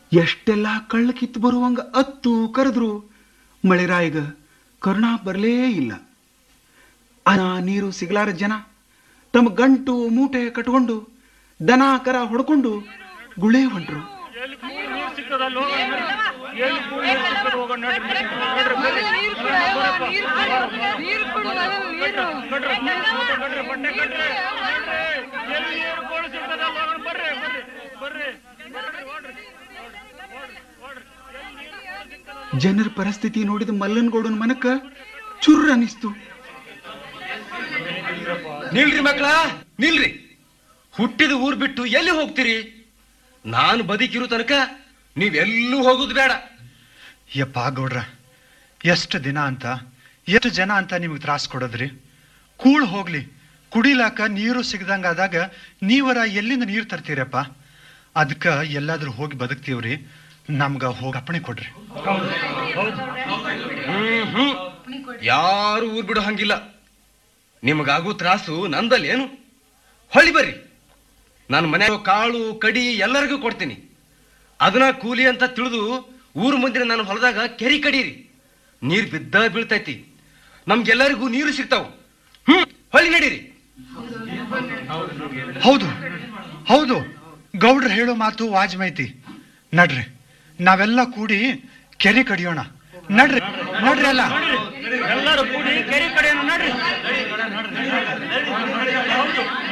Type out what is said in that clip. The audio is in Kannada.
ಎಷ್ಟೆಲ್ಲ ಕಳ್ಳ ಕಿತ್ತು ಬರುವಂಗ ಅತ್ತು ಕರೆದ್ರು ಮಳೆರಾಯಿಗ ಕರುಣ ಬರಲೇ ಇಲ್ಲ ಅನ ನೀರು ಸಿಗಲಾರ ಜನ ತಮ್ಮ ಗಂಟು ಮೂಟೆ ಕಟ್ಕೊಂಡು ದನ ಕರ ಹೊಡ್ಕೊಂಡು ಗುಳೆ ಹೊಂಟ್ರು ಎಲ್ಲಿ ಕೂಲ್ ನೀರ್ ಸಿಕ್ಕದಲ್ಲ ಹೋಗೋಣ ನಡ್ರಿ. ಎಲ್ಲಿ ಕೂಲ್ ನೀರ್ ಸಿಕ್ಕದ ಹೋಗೋಣ ನಡ್ರಿ. ನಡ್ರಿ, ಬರ್ರಿ. ನೀರು ಕೊಡು, ಬರಪ್ಪ. ನೀರು ಕೊಡು ಮೊದಲು ನೀರು ಕಟ್ರಿ, ಕಟ್ರಿ, ಕಟ್ರಿ, ಬಟ್ಟೆ ಕಟ್ರಿ. ನಡ್ರಿ. ಎಲ್ಲಿ ನೀರು ಕೂಲ್ ಸಿಕ್ಕದಲ್ಲ ಹೋಗೋಣ ಬರ್ರಿ ಬರ್ರಿ ಬರ್ರಿ ಬರ್ರಿ, ಓಡ್ರಿ. ಓಡ್ರಿ, ಓಡ್ರಿ. ಎಲ್ಲಿ ನೀರು ಕೂಲ್ ಸಿಕ್ಕದಲ್ಲ ಜನರ ಪರಿಸ್ಥಿತಿ ನೋಡಿದ ಮಲ್ಲನಗೌಡನ ಮನಕ್ಕ ಚುರ್ರ ಅನಿಸ್ತು ನಿಲ್ರಿ ಮಕ್ಕಳ ನಿಲ್ರಿ ಹುಟ್ಟಿದ ಊರ್ ಬಿಟ್ಟು ಎಲ್ಲಿ ಹೋಗ್ತೀರಿ ನಾನು ಬದುಕಿರೋ ತನಕ ನೀವೆಲ್ಲೂ ಹೋಗುದು ಬೇಡ ಯಪ್ಪ ಗೌಡ್ರ ಎಷ್ಟು ದಿನ ಅಂತ ಎಷ್ಟು ಜನ ಅಂತ ನಿಮಗೆ ತ್ರಾಸ ಕೊಡೋದ್ರಿ ಕೂಳ್ ಹೋಗ್ಲಿ ಕುಡಿಲಾಕ ನೀರು ಸಿಗದಂಗಾದಾಗ ನೀವರ ಎಲ್ಲಿಂದ ನೀರು ತರ್ತೀರಪ್ಪ ಅದಕ್ಕ ಎಲ್ಲಾದ್ರೂ ಹೋಗಿ ಬದುಕ್ತೀವ್ರಿ ನಮ್ಗ ಹೋಗಿ ಅಪ್ಪಣೆ ಕೊಡ್ರಿ ಹ್ಮ್ ಹ್ಮ್ ಯಾರು ಊರ್ ಬಿಡೋ ಹಂಗಿಲ್ಲ ನಿಮಗಾಗೋ ತ್ರಾಸು ನಂದಲ್ಲೇನು ಹೊಳಿ ಬರ್ರಿ ನಾನು ಮನೆ ಕಾಳು ಕಡಿ ಎಲ್ಲರಿಗೂ ಕೊಡ್ತೀನಿ ಅದನ್ನ ಕೂಲಿ ಅಂತ ತಿಳಿದು ಊರ್ ಮುಂದಿನ ನನ್ನ ಹೊಲದಾಗ ಕೆರಿ ಕಡೀರಿ ನೀರ್ ಬಿದ್ದ ಬೀಳ್ತೈತಿ ನಮ್ಗೆಲ್ಲರಿಗೂ ನೀರು ಸಿಗ್ತಾವ ಹ್ಮ್ ಹೊಳಿ ನಡೀರಿ ಹೌದು ಹೌದು ಗೌಡ್ರು ಹೇಳೋ ಮಾತು ವಾಜ್ಮೈತಿ ನಡ್ರಿ ನಾವೆಲ್ಲ ಕೂಡಿ ಕೆರೆ ಕಡಿಯೋಣ ನಡ್ರಿ ನಡ್ರಿ ಅಲ್ಲ ಎಲ್ಲರೂ ಕೂಡಿ ಕೆರೆ ಕಡೆಯನ್ನು ನಡ್ರಿ ಹೌದು